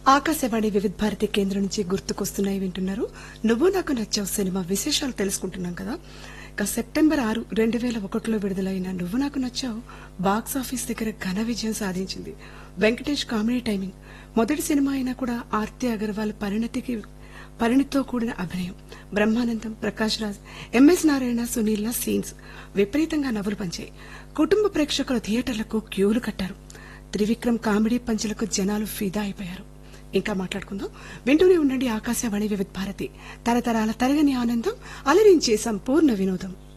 ఆకాశవాణి వివిధ భారతి కేంద్రం నుంచి గుర్తుకొస్తున్నాయి వింటున్నారు నువ్వు నాకు నచ్చావు సినిమా విశేషాలు తెలుసుకుంటున్నాం కదా ఇక సెప్టెంబర్ ఆరు రెండు వేల ఒకటిలో విడుదలైన నువ్వు నాకు నచ్చావు బాక్స్ ఆఫీస్ దగ్గర ఘన విజయం సాధించింది వెంకటేష్ కామెడీ టైమింగ్ మొదటి సినిమా అయినా కూడా ఆర్తి అగర్వాల్ పరిణతికి పరిణితో కూడిన అభినయం బ్రహ్మానందం ప్రకాష్ రాజ్ ఎంఎస్ నారాయణ సునీల్ల సీన్స్ విపరీతంగా నవ్వులు పంచాయి కుటుంబ ప్రేక్షకుల థియేటర్లకు క్యూలు కట్టారు త్రివిక్రమ్ కామెడీ పంచులకు జనాలు ఫిదా అయిపోయారు ఇంకా మాట్లాడుకుందాం వింటూనే ఉండండి ఆకాశవాణి వివిధ భారతి తరతరాల తరగని ఆనందం అలరించే సంపూర్ణ వినోదం